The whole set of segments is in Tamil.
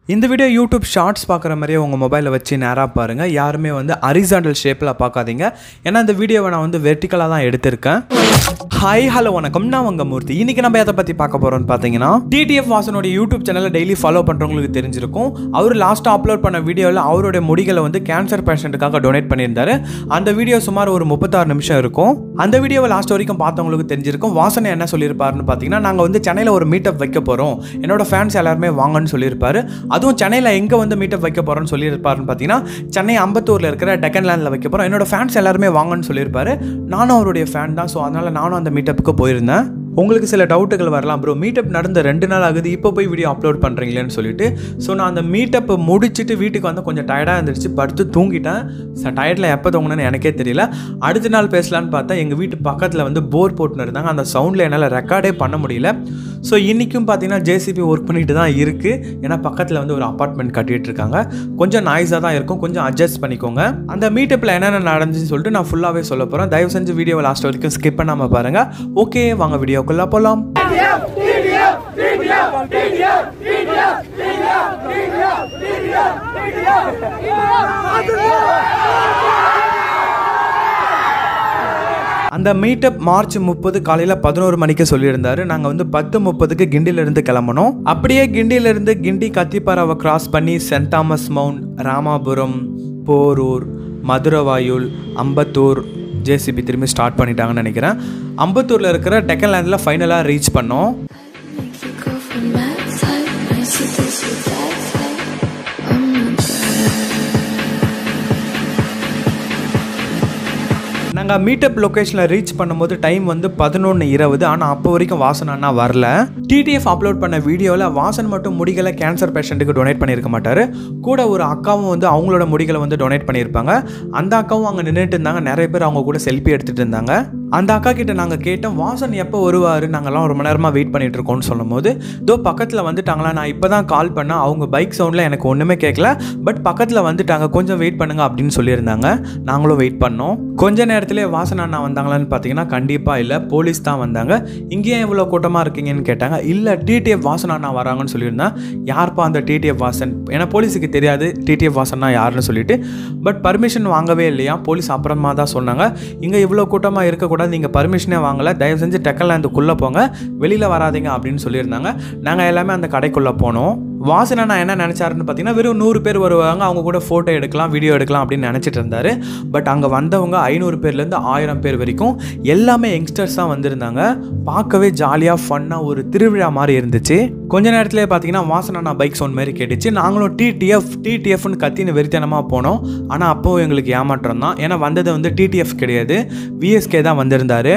இந்த வீடியோ யூடியூப் ஷார்ட்ஸ் பார்க்குற மாதிரியே உங்கள் மொபைலை வச்சு நேராக பாருங்கள் யாருமே வந்து அரிசாண்டல் ஷேப்பில் பார்க்காதீங்க ஏன்னா இந்த வீடியோவை நான் வந்து வெர்டிக்கலாக தான் எடுத்திருக்கேன் ஹாய் ஹலோ வணக்கம் நான் உங்கள் மூர்த்தி இன்றைக்கி நம்ம எதை பற்றி பார்க்க போகிறோம்னு பார்த்தீங்கன்னா டிடிஎஃப் வாசனோட யூடியூப் சேனலை டெய்லி ஃபாலோ பண்ணுறவங்களுக்கு தெரிஞ்சிருக்கும் அவர் லாஸ்ட்டாக அப்லோட் பண்ண வீடியோவில் அவருடைய முடிகளை வந்து கேன்சர் பேஷண்ட்டுக்காக டொனேட் பண்ணியிருந்தாரு அந்த வீடியோ சுமார் ஒரு முப்பத்தாறு நிமிஷம் இருக்கும் அந்த வீடியோவை லாஸ்ட் வரைக்கும் பார்த்தவங்களுக்கு தெரிஞ்சிருக்கும் வாசனை என்ன சொல்லியிருப்பாருன்னு பார்த்தீங்கன்னா நாங்கள் வந்து சென்னையில் ஒரு மீட்டப் வைக்க போகிறோம் என்னோட ஃபேன்ஸ் எல்லாருமே வாங்கன்னு சொல்லியிருப்பாரு அதுவும் சென்னையில் எங்கே வந்து மீட்டப் வைக்க போகிறோன்னு சொல்லியிருப்பாருன்னு பார்த்தீங்கன்னா சென்னை அம்பத்தூரில் இருக்கிற டெக்கன் லேண்டில் வைக்க போகிறோம் என்னோட ஃபேன்ஸ் எல்லாருமே வாங்கன்னு சொல்லியிருப்பாரு நானும் அவருடைய ஃபேன் தான் ஸோ அதனால் நானும் அந்த மீட்டப்புக்கு போயிருந்தேன் உங்களுக்கு சில டவுட்டுகள் வரலாம் ப்ரோ மீட்டப் நடந்த ரெண்டு நாள் ஆகுது இப்போ போய் வீடியோ அப்லோட் பண்ணுறீங்களேன்னு சொல்லிட்டு ஸோ நான் அந்த மீட்டப்பை முடிச்சுட்டு வீட்டுக்கு வந்து கொஞ்சம் டயர்டாக இருந்துச்சு படுத்து தூங்கிட்டேன் ச டயர்டில் எப்போ தூங்கினேன்னு எனக்கே தெரியல அடுத்த நாள் பேசலான்னு பார்த்தா எங்கள் வீட்டு பக்கத்தில் வந்து போர் போட்டுன்னு இருந்தாங்க அந்த சவுண்டில் என்னால் ரெக்கார்டே பண்ண முடியல ஸோ இன்றைக்கும் பார்த்தீங்கன்னா ஜேசிபி ஒர்க் பண்ணிட்டு தான் இருக்குது ஏன்னா பக்கத்தில் வந்து ஒரு அப்பார்ட்மெண்ட் கட்டிட்டு இருக்காங்க கொஞ்சம் நாய்ஸாக தான் இருக்கும் கொஞ்சம் அட்ஜஸ்ட் பண்ணிக்கோங்க அந்த மீட்டப்பில் என்னென்ன நடந்துச்சுன்னு சொல்லிட்டு நான் ஃபுல்லாகவே சொல்ல போகிறேன் தயவு செஞ்சு வீடியோவை லாஸ்ட் வரைக்கும் ஸ்கிப் பண்ணாமல் பாருங்கள் ஓகே வாங்க வீடியோக்குள்ளே போகலாம் அந்த மீட்டப் மார்ச் முப்பது காலையில் பதினோரு மணிக்கு சொல்லியிருந்தாரு நாங்கள் வந்து பத்து முப்பதுக்கு கிண்டியிலேருந்து கிளம்பணும் அப்படியே கிண்டியிலேருந்து கிண்டி கத்திப்பாராவை கிராஸ் பண்ணி St Thomas Mount Ramapuram Porur Maduravoyal Ambattur JCB திரும்பி ஸ்டார்ட் பண்ணிட்டாங்கன்னு நினைக்கிறேன் அம்பத்தூரில் இருக்கிற டெக்கன் லேண்டில் ஃபைனலாக ரீச் பண்ணோம் Make you go from that side, I see this with that side. Oh my நாங்கள் மீட்டப் லொக்கேஷனில் ரீச் பண்ணும்போது டைம் வந்து பதினொன்று இருபது ஆனால் அப்போ வரைக்கும் வாசன் அண்ணா வரல டிடிஎஃப் அப்லோட் பண்ண வீடியோவில் வாசன் மட்டும் முடிகளை கேன்சர் பேஷண்ட்டுக்கு டொனேட் பண்ணியிருக்க மாட்டார் கூட ஒரு அக்காவும் வந்து அவங்களோட முடிகளை வந்து டொனேட் பண்ணியிருப்பாங்க அந்த அக்காவும் அங்கே நின்றுட்டு இருந்தாங்க நிறைய பேர் அவங்க கூட செல்ஃபி எடுத்துகிட்டு இருந்தாங்க அந்த அக்கா கிட்ட நாங்கள் கேட்டோம் வாசன் எப்போ வருவார் நாங்கள்லாம் ஒரு மணி நேரமாக வெயிட் பண்ணிட்டு இருக்கோம்னு சொல்லும்போது இதோ பக்கத்தில் வந்துட்டாங்களா நான் இப்போ தான் கால் பண்ணேன் அவங்க பைக் சவுண்டில் எனக்கு ஒன்றுமே கேட்கல பட் பக்கத்தில் வந்துட்டாங்க கொஞ்சம் வெயிட் பண்ணுங்க அப்படின்னு சொல்லியிருந்தாங்க நாங்களும் வெயிட் பண்ணோம் கொஞ்ச நேரத்திலே வாசன் அண்ணா வந்தாங்களான்னு பார்த்தீங்கன்னா கண்டிப்பாக இல்லை போலீஸ் தான் வந்தாங்க இங்கேயே இவ்வளோ கூட்டமாக இருக்கீங்கன்னு கேட்டாங்க இல்லை டிடிஎஃப் வாசன் அண்ணா வராங்கன்னு சொல்லியிருந்தேன் யார்ப்பா அந்த டிடிஎஃப் வாசன் ஏன்னா போலீஸுக்கு தெரியாது டிடிஎஃப் வாசன்னா யாருன்னு சொல்லிட்டு பட் பர்மிஷன் வாங்கவே இல்லையா போலீஸ் அப்புறமா தான் சொன்னாங்க இங்கே இவ்வளோ கூட்டமாக இருக்கக்கூடாது நீங்கள் பர்மிஷனே வாங்கலை தயவு செஞ்சு டெக்கன்லேந்துக்குள்ளே போங்க வெளியில் வராதீங்க அப்படின்னு சொல்லியிருந்தாங்க நாங்கள் எல்லாமே அந்த கடைக்குள்ளே போனோம் வாசனை நான் என்ன நினச்சாருன்னு பார்த்தீங்கன்னா வெறும் நூறு பேர் வருவாங்க அவங்க கூட ஃபோட்டோ எடுக்கலாம் வீடியோ எடுக்கலாம் அப்படின்னு நினச்சிட்டு இருந்தாரு பட் அங்கே வந்தவங்க ஐநூறு பேர்லேருந்து ஆயிரம் பேர் வரைக்கும் எல்லாமே யங்ஸ்டர்ஸ் தான் வந்திருந்தாங்க பார்க்கவே ஜாலியாக ஃபன்னாக ஒரு திருவிழா மாதிரி இருந்துச்சு கொஞ்ச நேரத்திலே பார்த்தீங்கன்னா வாசனை நான் பைக் சவுண்ட் மாதிரி கேட்டுச்சு நாங்களும் டிடிஎஃப் டிடிஎஃப்னு கத்தின்னு வெறித்தனமாக போனோம் ஆனால் அப்போவும் எங்களுக்கு ஏமாற்றம் தான் ஏன்னா வந்தது வந்து டிடிஎஃப் கிடையாது விஎஸ்கே தான் வந்திருந்தாரு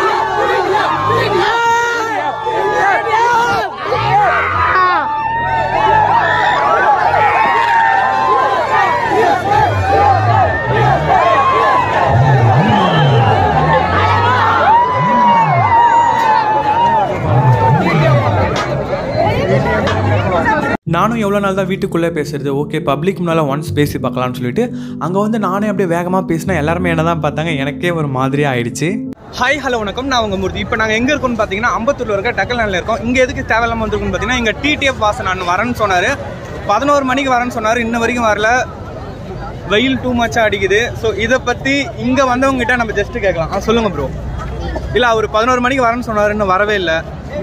நானும் எவ்வளோ நாள் தான் வீட்டுக்குள்ளே பேசுறது ஓகே பப்ளிக் முன்னால் ஒன்ஸ் பேசி பார்க்கலாம்னு சொல்லிட்டு அங்கே வந்து நானே அப்படியே வேகமாக பேசினா எல்லாருமே என்ன தான் பார்த்தாங்க எனக்கே ஒரு மாதிரியாக ஆயிடுச்சு ஹாய் ஹலோ வணக்கம் நான் உங்க மூர்த்தி இப்போ நாங்கள் எங்கே இருக்கோம்னு பார்த்தீங்கன்னா அம்பத்தூர்ல இருக்க டக்கல்லேண்டில் இருக்கோம் இங்கே எதுக்கு தேவையில்லாமல் வந்திருக்குன்னு பார்த்தீங்கன்னா இங்கே டிடிஎஃப் வாசன் அண்ணன் வரேன்னு சொன்னார் பதினோரு மணிக்கு வரேன்னு சொன்னார் இன்ன வரைக்கும் வரல வெயில் டூ மச்சாக அடிக்குது ஸோ இதை பற்றி இங்கே வந்தவங்க கிட்ட நம்ம ஜஸ்ட் கேட்கலாம் ஆ சொல்லுங்கள் ப்ரோ இல்லை அவர் பதினோரு மணிக்கு வரேன்னு சொன்னார் இன்னும் வரவே இல்லை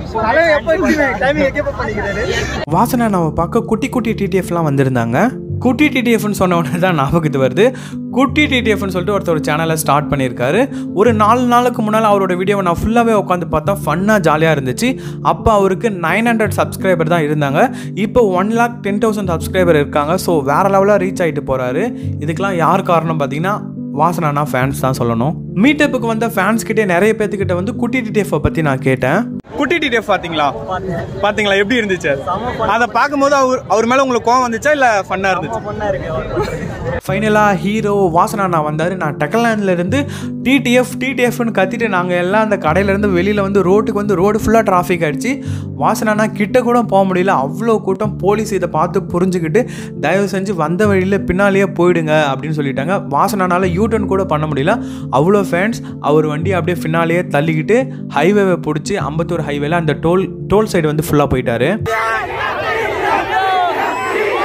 வாசனை நம்ம பார்க்க குட்டி குட்டி டிடிஎஃப்லாம் வந்திருந்தாங்க குட்டி டிடிஎஃப்னு சொன்ன உடனே தான் ஞாபகத்து வருது குட்டி டிடிஎஃப்னு சொல்லிட்டு ஒருத்தர் ஒரு சேனலை ஸ்டார்ட் பண்ணியிருக்காரு ஒரு நாலு நாளுக்கு முன்னால் அவரோட வீடியோவை நான் ஃபுல்லாகவே உட்காந்து பார்த்தா ஃபன்னாக ஜாலியாக இருந்துச்சு அப்போ அவருக்கு நைன் ஹண்ட்ரட் சப்ஸ்கிரைபர் தான் இருந்தாங்க இப்போ one lakh ten thousand subscriber இருக்காங்க ஸோ வேறு லெவலாக ரீச் ஆகிட்டு போகிறாரு இதுக்கெலாம் யார் காரணம் பார்த்தீங்கன்னா வாசனானா ஃபேன்ஸ் தான் சொல்லணும் மீட்டப்புக்கு வந்த ஃபேன்ஸ் கிட்டே நிறைய பேர்த்துக்கிட்ட வந்து குட்டி டிடிஎஃப் பற்றி நான் கேட்டேன் குட்டி டிடிஎஃப் பார்த்தீங்களா பார்த்தீங்களா எப்படி இருந்துச்சு அதை பார்க்கும்போது அவர் அவர் மேலே உங்களுக்கு கோவம் வந்துச்சா இல்லை ஃபன்னாக இருந்துச்சு ஃபைனலாக ஹீரோ வாசனா நான் வந்தார் நான் டெக்கலாண்டில் இருந்து டிடிஎஃப் டிடிஎஃப்னு கத்திட்டு நாங்கள் எல்லாம் அந்த கடையிலேருந்து வெளியில் வந்து ரோட்டுக்கு வந்து ரோடு ஃபுல்லாக டிராஃபிக் ஆகிடுச்சு வாசனானா கிட்ட கூட போக முடியல அவ்வளோ கூட்டம் போலீஸ் இதை பார்த்து புரிஞ்சுக்கிட்டு தயவு செஞ்சு வந்த வழியில் பின்னாலேயே போயிடுங்க அப்படின்னு சொல்லிட்டாங்க வாசனானால யூட்டர்ன் கூட பண்ண முடியல அவ்வளோ ஃபேன்ஸ் அவர் வண்டி அப்படியே பின்னாலேயே தள்ளிக்கிட்டு ஹைவேவை பிடிச்சி அம்பத்தூர் ஹைவேல அந்த டோல் டோல் சைடு வந்து ஃபுல்லாக போயிட்டாரு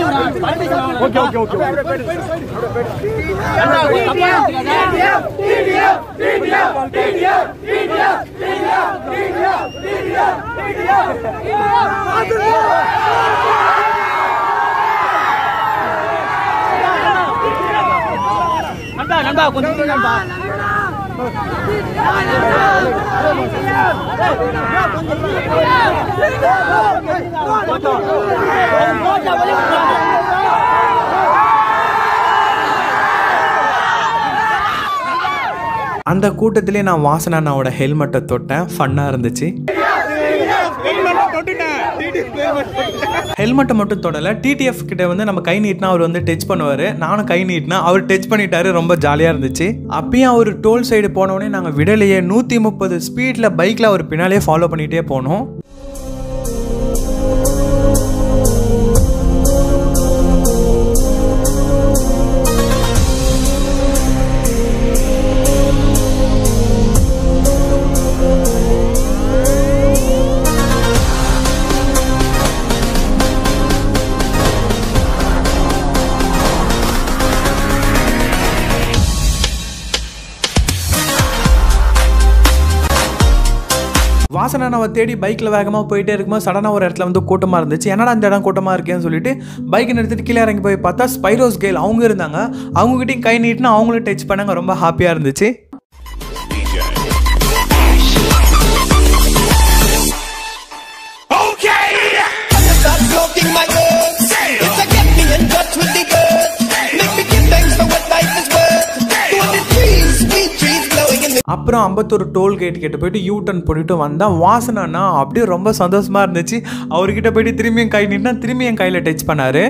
அந்த கூட்டத்திலே நான் வாசனா அண்ணாவோட ஹெல்மெட்டை தொட்டேன் ஃபன்னாக இருந்துச்சு ஹெல்மெட்டை மட்டும் தொடலை டிடிஎஃப் கிட்ட வந்து நம்ம கை நீட்டினா அவர் வந்து டச் பண்ணுவார் நானும் கை நீட்டினா அவர் டச் பண்ணிட்டாரு ரொம்ப ஜாலியாக இருந்துச்சு அப்பயும் அவர் டோல் சைடு போனோடனே நாங்கள் விடலையே நூற்றி முப்பது ஸ்பீடில் பைக்கில் அவர் பின்னாலே ஃபாலோ பண்ணிகிட்டே போனோம் வாசனை நம்ம தேடி பைக்கில் வேகமாக போயிட்டே இருக்கும்போது சடனாக ஒரு இடத்துல வந்து கூட்டமாக இருந்துச்சு என்னடா இந்த இடம் கூட்டமாக இருக்கேன்னு சொல்லிட்டு பைக்கை நிறுத்திட்டு கீழே இறங்கி போய் பார்த்தா ஸ்பைரோஸ் கேல் அவங்க இருந்தாங்க அவங்ககிட்டயும் கை நீட்டினா அவங்களும் டச் பண்ணாங்க ரொம்ப ஹாப்பியாக இருந்துச்சு Stop smoking my good. It's a get me in touch with the good. Make me give thanks for what life is worth. To the trees, sweet trees blowing in the அப்புறம் அம்பத்தூர் டோல் கேட் கிட்ட போயிட்டு யூ டர்ன் பண்ணிட்டு வந்தா வாசனைனா அப்படியே ரொம்ப சந்தோஷமா இருந்துச்சு அவர்கிட்ட போயிட்டு திரும்பியும் கை நீட்டினா திரும்பி என் கையில் டச் பண்ணாரு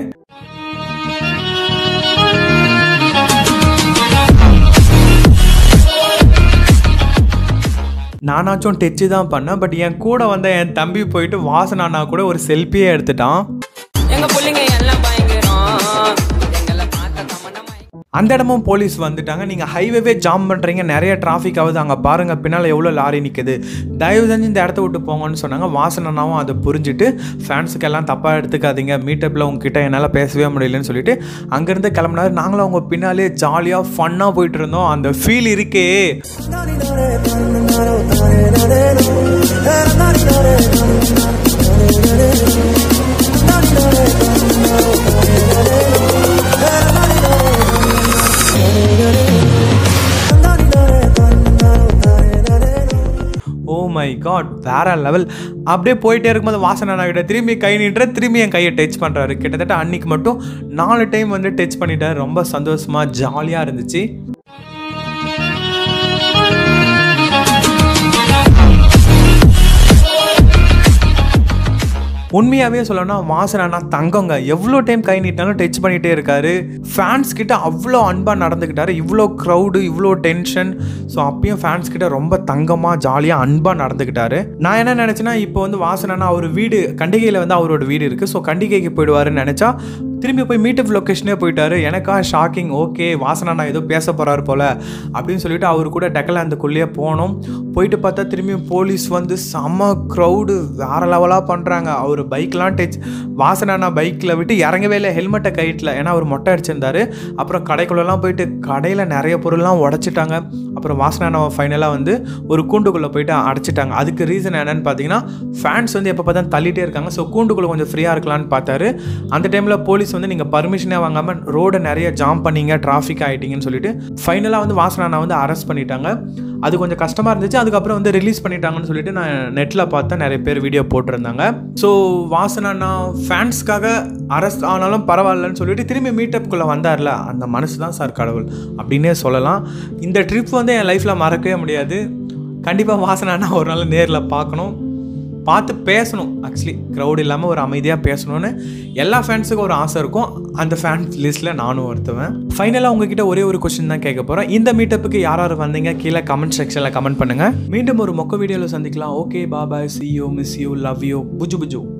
நானாச்சும் டச்சு தான் பண்ணேன் பட் என் கூட வந்த என் தம்பி போயிட்டு வாசனானா கூட ஒரு செல்ஃபியே எடுத்துட்டான் எங்க புள்ளைங்க எல்லாம் பயங்கரம் எங்களை பார்த்த கமனமா அந்த இடமும் போலீஸ் வந்துட்டாங்க நீங்கள் ஹைவேவே ஜாம் பண்ணுறீங்க நிறைய டிராஃபிக் ஆகுது அங்கே பாருங்கள் பின்னால் எவ்வளோ லாரி நிற்குது தயவு செஞ்சு இந்த இடத்த விட்டு போங்கன்னு சொன்னாங்க வாசனனாவும் அதை புரிஞ்சுட்டு ஃபேன்ஸுக்கெல்லாம் தப்பாக எடுத்துக்காதீங்க மீட்டப்பில் உங்ககிட்ட என்னால் பேசவே முடியலன்னு சொல்லிட்டு அங்கேருந்து கிளம்புனாரு நாங்களும் அவங்க பின்னாலே ஜாலியாக ஃபன்னாக போயிட்டு இருந்தோம் அந்த ஃபீல் இருக்கே ஓ மை காட் வேற லெவல் அப்படியே போயிட்டே இருக்கும்போது வாசனை கிட்ட திரும்பி கை நீட்டுற திரும்பி என் கையை டச் பண்ணுறாரு கிட்டத்தட்ட அன்னைக்கு மட்டும் நாலு டைம் வந்து டச் பண்ணிட்டாரு ரொம்ப சந்தோஷமா ஜாலியாக இருந்துச்சு உண்மையாகவே சொல்லணும்னா வாசனா தங்கங்க எவ்வளோ டைம் கை நீட்டினாலும் டச் பண்ணிகிட்டே இருக்காரு ஃபேன்ஸ் கிட்ட அவ்வளோ அன்பாக நடந்துக்கிட்டாரு இவ்வளோ க்ரௌடு இவ்வளோ டென்ஷன் ஸோ அப்பயும் ஃபேன்ஸ் கிட்ட ரொம்ப தங்கமாக ஜாலியாக அன்பாக நடந்துக்கிட்டாரு நான் என்ன நினச்சேன்னா இப்போ வந்து வாசனா அவர் வீடு கண்டிகையில் வந்து அவரோட வீடு இருக்குது ஸோ கண்டிகைக்கு போயிடுவாருன்னு நினச்சா திரும்பி போய் மீட்டப் லொக்கேஷனே போயிட்டாரு எனக்கா ஷாக்கிங் ஓகே வாசனா நான் ஏதோ பேச போகிறாரு போல அப்படின்னு சொல்லிட்டு அவர் கூட டெக்கலாந்துக்குள்ளேயே போனோம் போயிட்டு பார்த்தா திரும்பியும் போலீஸ் வந்து செம்ம க்ரௌடு வேற லெவலாக பண்ணுறாங்க அவர் பைக்லாம் டச் வாசனா பைக்கில் விட்டு இறங்கவே இல்லை ஹெல்மெட்டை கைட்டில் ஏன்னா அவர் மொட்டை அடிச்சிருந்தாரு அப்புறம் கடைக்குள்ளெல்லாம் போயிட்டு கடையில் நிறைய பொருள்லாம் உடச்சிட்டாங்க அப்புறம் வாசனா ஃபைனலாக வந்து ஒரு கூண்டுக்குள்ளே போயிட்டு அடைச்சிட்டாங்க அதுக்கு ரீசன் என்னன்னு பார்த்தீங்கன்னா ஃபேன்ஸ் வந்து எப்போ பார்த்தா தள்ளிட்டே இருக்காங்க ஸோ கூண்டுக்குள்ளே கொஞ்சம் ஃப்ரீயாக இருக்கலாம்னு பார்த்தாரு அந்த டைமில் போலீஸ் வந்து நீங்கள் பர்மிஷனே வாங்காமல் ரோடை நிறைய ஜாம் பண்ணீங்க டிராஃபிக் ஆகிட்டீங்கன்னு சொல்லிட்டு ஃபைனலாக வந்து வாசனா வந்து அரெஸ்ட் பண்ணிட்டாங்க அது கொஞ்சம் கஷ்டமாக இருந்துச்சு அதுக்கப்புறம் வந்து ரிலீஸ் பண்ணிட்டாங்கன்னு சொல்லிட்டு நான் நெட்டில் பார்த்தா நிறைய பேர் வீடியோ போட்டிருந்தாங்க ஸோ வாசனா ஃபேன்ஸ்க்காக அரெஸ்ட் ஆனாலும் பரவாயில்லன்னு சொல்லிட்டு திரும்பி மீட்டப்புக்குள்ளே வந்தார்ல அந்த மனசு தான் சார் கடவுள் அப்படின்னே சொல்லலாம் இந்த ட்ரிப் வந்து என் லைஃப்பில் மறக்கவே முடியாது கண்டிப்பாக வாசனா ஒரு நாள் நேரில் பார்க்கணும் பார்த்து பேசணும் ஆக்சுவலி க்ரௌட் இல்லாமல் ஒரு அமைதியாக பேசணும்னு எல்லா ஃபேன்ஸுக்கும் ஒரு ஆசை இருக்கும் அந்த ஃபேன்ஸ் லிஸ்ட்டில் நானும் ஒருத்துவேன் ஃபைனலாக உங்ககிட்ட ஒரே ஒரு கொஸ்டின் தான் கேட்க போகிறேன் இந்த மீட்டப்புக்கு யார் யார் வந்தீங்க கீழே கமெண்ட் செக்ஷனில் கமெண்ட் பண்ணுங்கள் மீண்டும் ஒரு மொக்க வீடியோவில் சந்திக்கலாம் okay bye bye see you miss you love you புஜு புஜு